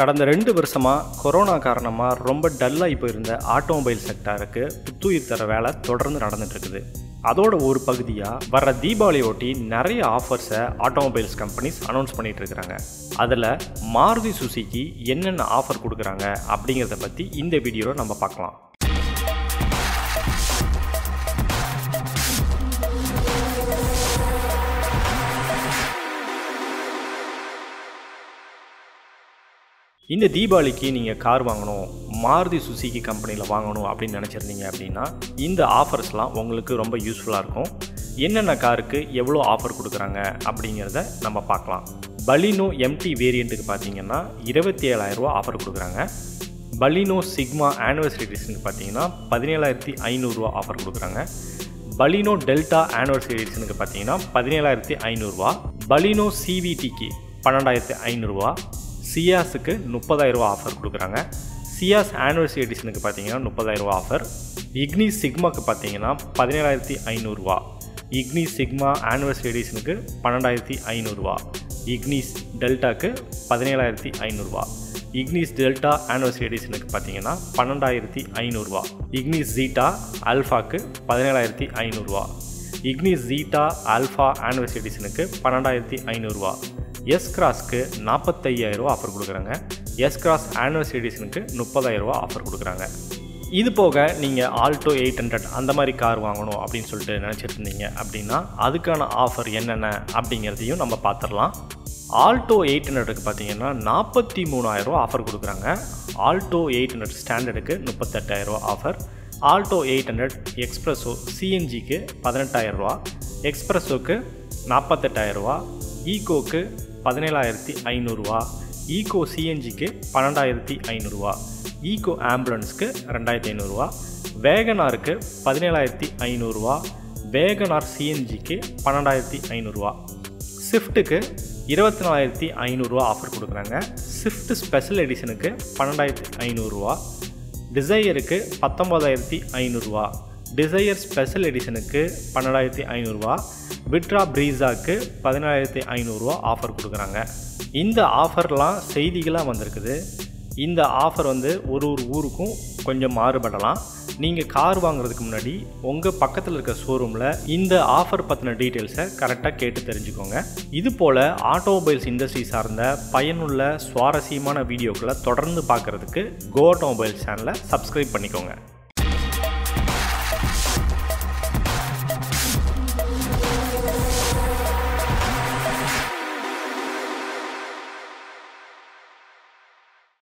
கடந்த ரெண்டு வருஷமாக கொரோனா காரணமாக ரொம்ப டல்லாகி போயிருந்த ஆட்டோமொபைல் செக்டாருக்கு புத்துயிர் தர வேலை தொடர்ந்து நடந்துட்டு இருக்குது அதோட ஒரு பகுதியாக வர்ற தீபாவளி ஒட்டி நிறைய ஆஃபர்ஸை ஆட்டோமொபைல்ஸ் கம்பெனிஸ் அனௌன்ஸ் பண்ணிட்டு இருக்கிறாங்க அதில் மாருதி சுசுகி என்னென்ன ஆஃபர் கொடுக்குறாங்க அப்படிங்கிறத பற்றி இந்த வீடியோவில் நம்ம பார்க்கலாம் இந்த தீபாவளிக்கு நீங்கள் கார் வாங்கணும் மாருதி சுசுகி கம்பெனியில் வாங்கணும் அப்படின்னு நினச்சிருந்தீங்க அப்படின்னா இந்த ஆஃபர்ஸ்லாம் உங்களுக்கு ரொம்ப யூஸ்ஃபுல்லாக இருக்கும் என்னென்ன காருக்கு எவ்வளோ ஆஃபர் கொடுக்குறாங்க அப்படிங்கிறத நம்ம பார்க்கலாம் பலினோ எம்டி வேரியண்ட்டுக்கு பார்த்தீங்கன்னா இருபத்தி ஏழாயிரரூவா ஆஃபர் கொடுக்குறாங்க பலினோ சிக்மா ஆனிவர்சரி எடிஷனுக்கு பார்த்தீங்கன்னா பதினேழாயிரத்தி ஐநூறுரூவா ஆஃபர் கொடுக்குறாங்க பலினோ டெல்டா ஆனிவர்சரி எடிஷனுக்கு பார்த்தீங்கன்னா பதினேழாயிரத்தி ஐநூறுரூவா பலினோ சிவிடிக்கு பன்னெண்டாயிரத்தி ஐநூறுரூவா சியாஸுக்கு முப்பதாயிரரூவா ஆஃபர் கொடுக்குறாங்க சியாஸ் ஆனிவர்சரி எடிஷனுக்கு பார்த்தீங்கன்னா முப்பதாயிரரூவா ஆஃபர் இக்னி சிக்மாக்கு பார்த்தீங்கன்னா பதினேழாயிரத்தி ஐநூறுரூவா இக்னி சிக்மா ஆனிவர்சரி எடிஷனுக்கு பன்னெண்டாயிரத்தி ஐநூறுரூவா இக்னிஸ் டெல்டாக்கு பதினேழாயிரத்தி ஐநூறுரூவா இக்னிஸ் டெல்டா ஆனிவர்சரி எடிஷனுக்கு பார்த்தீங்கன்னா பன்னெண்டாயிரத்தி ஐநூறுரூவா இக்னிஸ் ஜீட்டா அல்ஃபாக்கு பதினேழாயிரத்தி ஐநூறுரூவா இக்னிஸ் ஜீட்டா ஆல்ஃபா ஆனிவர்சரி எடிஷனுக்கு பன்னெண்டாயிரத்தி ஐநூறுரூவா எஸ் கிராஸ்க்கு நாற்பத்தையாயிரரூவா ஆஃபர் கொடுக்குறாங்க எஸ் கிராஸ் ஆனிவர்சரி எடிஷனுக்கு முப்பதாயிரரூவா ஆஃபர் கொடுக்குறாங்க இது போக நீங்கள் ஆல்டோ எயிட் ஹண்ட்ரட் அந்த மாதிரி கார் வாங்கணும் அப்படின்னு சொல்லிட்டு நினச்சிட்டு இருந்தீங்க அப்படின்னா அதுக்கான ஆஃபர் என்னென்ன அப்படிங்கிறதையும் நம்ம பார்த்துடலாம் ஆல்டோ எயிட் ஹண்ட்ரடுக்கு பார்த்தீங்கன்னா நாற்பத்தி மூணாயிரரூவா ஆஃபர் கொடுக்குறாங்க ஆல்டோ எயிட் ஹண்ட்ரட் ஸ்டாண்டர்டுக்கு முப்பத்தெட்டாயிரரூவா offer Alto eight hundred Spresso சிஎன்ஜிக்கு பதினெட்டாயிரரூவா எக்ஸ்ப்ரெஸோக்கு நாற்பத்தெட்டாயிரரூவா ஈகோக்கு பதினேழாயிரத்தி ஐநூறுரூவா ஈகோ சிஎன்ஜிக்கு பன்னெண்டாயிரத்தி ஐநூறுரூவா ஈகோ ஆம்புலன்ஸ்க்கு ரெண்டாயிரத்தி ஐநூறுரூவா வேகனாருக்கு பதினேழாயிரத்தி ஐநூறுரூவா வேகனார் சிஎன்ஜிக்கு பன்னெண்டாயிரத்தி ஐநூறுரூவா ஸ்விஃப்ட்டுக்கு இருபத்தி நாலாயிரத்தி ஐநூறுரூவா ஆஃபர் கொடுக்குறாங்க ஸ்விஃப்ட் ஸ்பெஷல் எடிஷனுக்கு பன்னெண்டாயிரத்தி ஐநூறுரூவா டிசையருக்கு பத்தொம்போதாயிரத்தி ஐநூறுரூவா டிசையர் ஸ்பெஷல் எடிஷனுக்கு பன்னெண்டாயிரத்தி ஐநூறுரூவா விட்ரா ப்ரீஸாக்கு பதினாயிரத்தி ஐநூறுரூவா ஆஃபர் கொடுக்குறாங்க இந்த ஆஃபர்லாம் செய்திகளாக வந்திருக்குது இந்த ஆஃபர் வந்து ஒரு ஒரு ஊருக்கும் கொஞ்சம் மாறுபடலாம் நீங்கள் கார் வாங்குறதுக்கு முன்னாடி உங்கள் பக்கத்தில் இருக்க ஷோரூமில் இந்த ஆஃபர் பற்றின டீட்டெயில்ஸை கரெக்டாக கேட்டு தெரிஞ்சுக்கோங்க இது போல் ஆட்டோமொபைல்ஸ் இண்டஸ்ட்ரி சார்ந்த பயனுள்ள சுவாரஸ்யமான வீடியோக்களை தொடர்ந்து பார்க்குறதுக்கு கோ ஆட்டோமொபைல்ஸ் சேனலை சப்ஸ்கிரைப் பண்ணிக்கோங்க